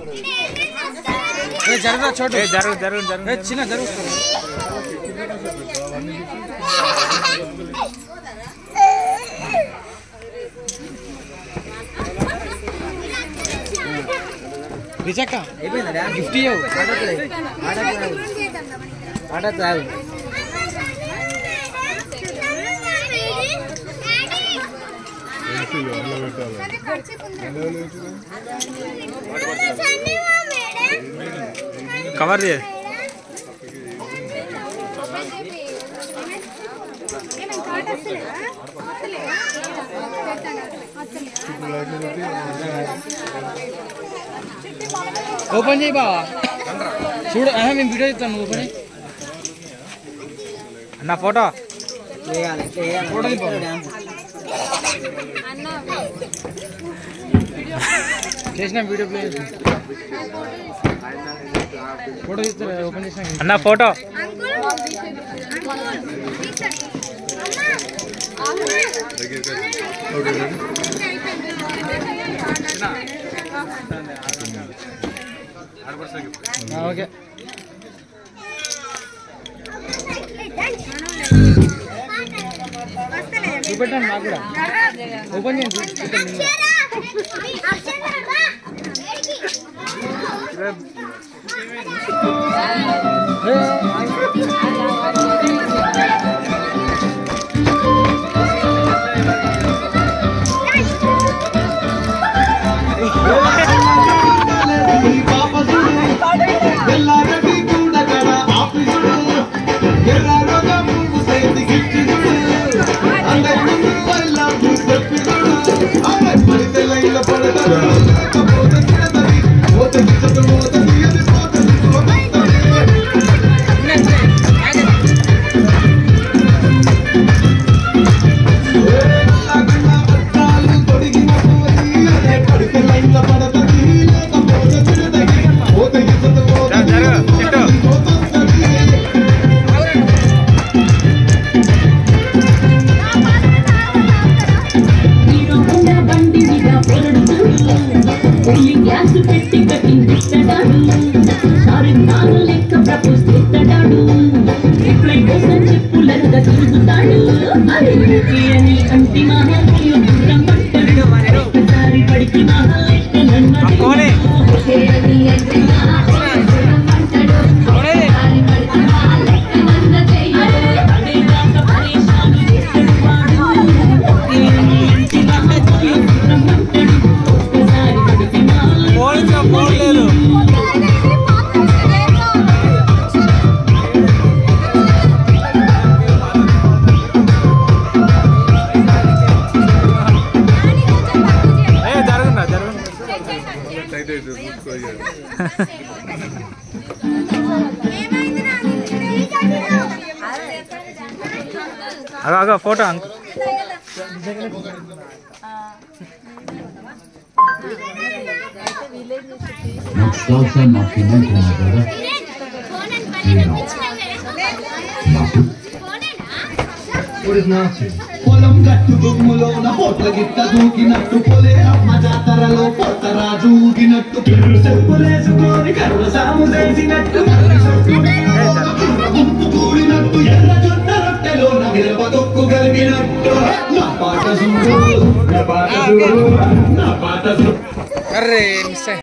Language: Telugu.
జరగరా చోటు ఏ జరుగు జరుగు జరుగు ఏ, చిన్న జరుగుతుంది విజక్క అయిపోయిందా గిఫ్ట్ ఇవ్వవు ఆడకు రాదు కవర్ చేయ ఓపెన్ చేయి బావా చూడు ఆహా, మేము వీడియో ఇస్తాను ఓపెన్ చేయి అన్న ఫోటో చేయాలి చేయాలి ఫోటో తీసుకో. డ్యాన్స్ చేసిన వీడియో ప్లే చేసి ఫోటో తీస్తారు ఓపెన్ చేసిన అన్న ఫోటో ఓకే చూపెట్టండి నాకు కూడా ఓపెన్ చేయండి చూ- చూద్దాం మేము కూడా. ఏ, ఎల్లారెడ్డి కూడా కడ ఆఫీసుడు ఎర్ర రోగం ముసేది గిట్టుడు అందరి ముందు వల్ల చెప్పిదుడు అరే పడితే లైల పడతాడు లేకపోతే తిడతది పోత గిట్టదు పోత తీయది పోతది పోతది లాగున్న పట్టాలు తొడిగినట్టు అరే పడితే లైల పడతది లేకపోతే తిడతది పోత గిట్టదు పోత జరుగు, జరుగు, తీయది పోతది హీరోహోండా బండి మీద పొరడుతాడు పెళ్లి గ్యాస్ పెట్టి కట్టిందిస్తాడు షారుఖ్ ఖాన్ లెక్క ప్రపోజ్ చేస్తాడు రిప్లై కోసం చెప్పులగా తిరుగుతాడు అరే ఊరికే అని అంటి మహాత్ములు దూరం పట్టాడు ఒక్కసారి పడికి మహాలెక్క నన్ను అక్కోనే. ఓకే అని అంటే మహాత్ములు దూరం పట్టాడు. ఒక్కసారి పడికి మహాలెక్క నన్ను చెయ్యడు. అదే రాక పరేషాను చేస్తాడు వాడు. ఓకే అని అంటే మహాత్ములు దూరం పట్టాడు. ఒక్కసారి పడికి మహాలెక్క పోలీసులో ఫోన్ లేదు ఏ జరుగుందా జరుగు అగో అగో ఫోటో అంక్ Salsa Martinez, my brother. What is Nazi? పొలం గట్టు దుమ్ములోన పొట్ల గిట్ట దూకినట్టు పొలే అమ్మ జాతరలో పొట్టరా జూగినట్టు చెప్పులేసుకొని కర్ర సాము చేసినట్టు గుంపు కూడినట్టు ఎర్ర జొన్న రొట్టెలోన మిరప తొక్కు కలిగినట్టు నా పాట చూడు నా పాట చూడు నా పాట చూడు అర్రే మిస్ అయ్యి